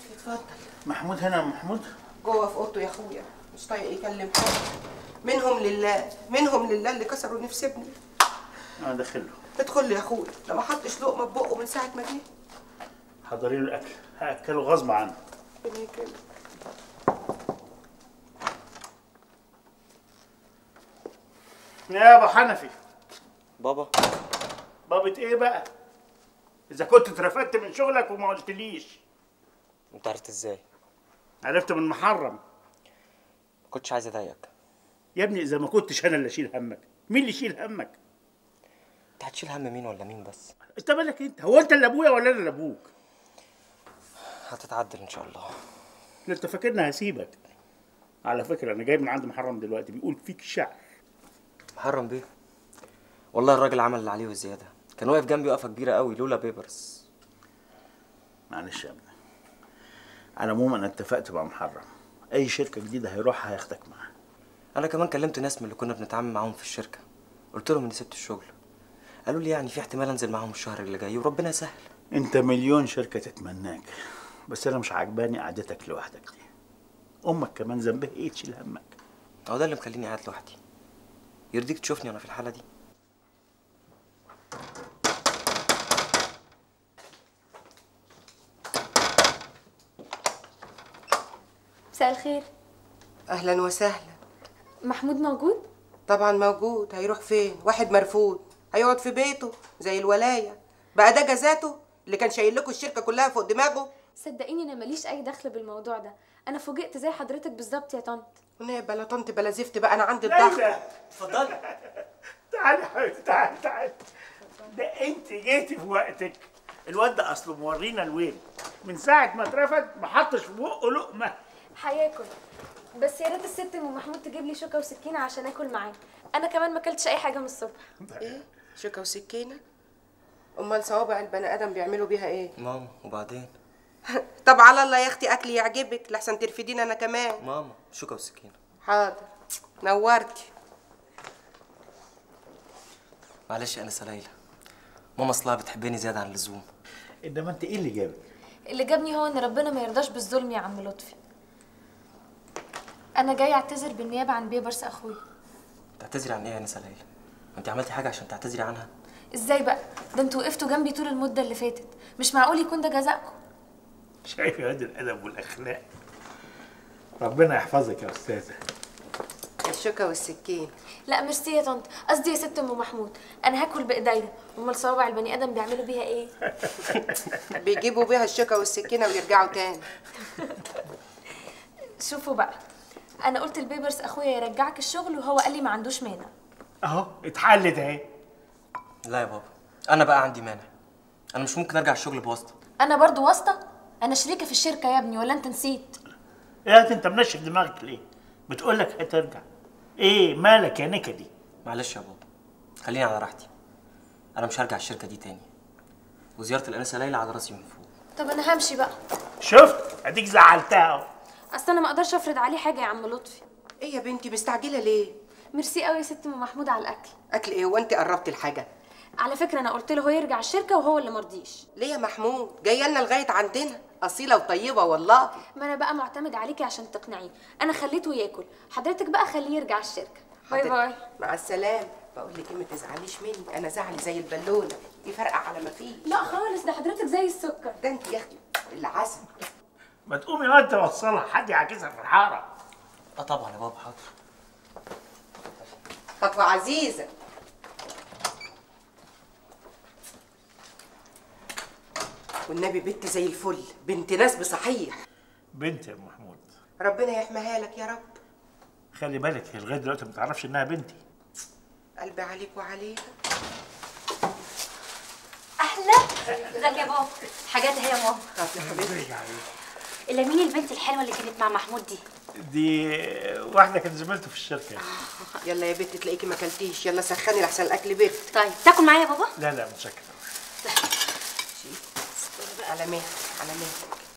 لطفي اتفضل محمود هنا يا محمود جوه في اوضته يا اخويا مش طايق يكلم حد منهم لله منهم لله اللي كسروا نفس ابني انا داخل له ادخل لي يا اخويا ده ما حطش لقمه في بقه من ساعه ما جه حضري له الاكل هاكله غصب عنه ربنا يكرمك. يا ابو حنفي بابا بابت ايه بقى اذا كنت اترفدت من شغلك وما قلتليش انت عرفت ازاي عرفت من محرم ما كنتش عايز اضايقك يا ابني اذا ما كنتش انا اللي اشيل همك مين اللي يشيل همك انت هتشيل هم مين ولا مين بس انت مالك انت هو انت اللي ابويا ولا انا اللي ابوك هتتعدل ان شاء الله لا انت فاكرني هسيبك على فكره انا جاي من عند محرم دلوقتي بيقول فيك شعر محرم بيه والله الراجل عمل اللي عليه وزياده كان واقف جنبي وقفه كبيره قوي لولا بيبرس معلش يا ابني على العموم انا اتفقت مع محرم اي شركه جديده هيروحها هياخدك معاه انا كمان كلمت ناس من اللي كنا بنتعامل معاهم في الشركه قلت لهم اني سبت الشغل قالوا لي يعني في احتمال انزل معاهم الشهر اللي جاي وربنا يسهل انت مليون شركه تتمناك بس انا مش عاجباني قعدتك لوحدك دي امك كمان ذنبها ايه تشيل همك هو ده اللي مخليني قاعد لوحدي يرضيك تشوفني وانا في الحاله دي مساء الخير اهلا وسهلا محمود موجود طبعا موجود هيروح فين واحد مرفوض هيقعد في بيته زي الولايه بقى ده جزاته اللي كان شايل لكم الشركه كلها فوق دماغه صدقيني انا ماليش اي دخل بالموضوع ده انا فوجئت زي حضرتك بالظبط يا طنط ونيه بلا طنط بلا زفت بقى انا عندي الضغط اتفضلي تعالي يا حبيبتي تعالي تعالي ده انت جيتي في وقتك الواد ده اصله مورينا الويل من ساعه ما اترفد ما حطش في بقه لقمه هياكل بس يا ريت الست ام محمود تجيب لي شوكه وسكينه عشان اكل معاه انا كمان ما اكلتش اي حاجه من الصبح ايه شوكه وسكينه امال صوابع البني ادم بيعملوا بيها ايه ماما وبعدين طب على الله يا اختي اكلي يعجبك لحسن ترفديني انا كمان ماما شوكه وسكينه حاضر نورتي معلش يا انسه ليلى ماما اصلها بتحبني زياده عن اللزوم انما انت ايه اللي جابك اللي جابني هو ان ربنا ما يرضاش بالظلم يا عم لطفي انا جاي اعتذر بالنيابه عن بيبرس اخويا تعتذري عن ايه يا انسه ليلى ما انت عملتي حاجه عشان تعتذري عنها ازاي بقى ده انتوا وقفتوا جنبي طول المده اللي فاتت مش معقول يكون ده جزاءكم شايف يا واد الادب والاخلاق ربنا يحفظك يا استاذه الشوكه والسكين لا ميرسي يا طنط قصدي يا ست ام محمود انا هاكل بايديا امال صوابع البني ادم بيعملوا بيها ايه بيجيبوا بيها الشوكه والسكينه ويرجعوا تاني شوفوا بقى انا قلت لبيبرس اخويا يرجعك الشغل وهو قال لي ما عندوش مانع اهو اتحلت اهي لا يا بابا انا بقى عندي مانع انا مش ممكن ارجع الشغل بواسطه انا برضو واسطه انا شريكه في الشركه يا ابني ولا انت نسيت يا انت منشف دماغك ليه بتقول لك هترجع ايه مالك يا نكدي معلش يا بابا خليني على راحتي انا مش هرجع الشركه دي تاني وزياره الانسه ليلى على راسي من فوق طب انا همشي بقى شفت اديك زعلتها اهو اصل انا ما اقدرش افرض عليه حاجه يا عم لطفي ايه يا بنتي مستعجله ليه ميرسي قوي يا ست ام محمود على الاكل اكل ايه هو انت قربتي الحاجه على فكره انا قلت له هو يرجع الشركه وهو اللي مرضيش ليه يا محمود جايه لنا لغايه عندنا اصيله وطيبه والله ما انا بقى معتمد عليكي عشان تقنعيه انا خليته ياكل حضرتك بقى خليه يرجع الشركه باي حاضر. باي مع السلامه بقول لك ايه ما تزعليش مني انا زعلي زي البالونه دي فرقه على ما فيه لا خالص ده حضرتك زي السكر ده انت يا اختي العسل ما تقومي وانت توصلها حد يعكسها في الحاره اه طبعا يا بابا حاضر خطوه عزيزه والنبي بنت زي الفل بنت ناس بصحيح بنت يا محمود ربنا يحميها لك يا رب خلي بالك هي لغايه دلوقتي ما تعرفش انها بنتي قلبي عليك وعليها اهلا ازيك يا بابا حاجات اهي يا ماما خاف يا حبيبتي الا مين البنت الحلوه اللي كانت مع محمود دي دي واحده كانت زميلته في الشركه يلا يا بنتي تلاقيكي ما اكلتيش يلا سخني لحسن الاكل برد طيب تاكل معايا يا بابا لا لا متشكر على مهلك على مهلك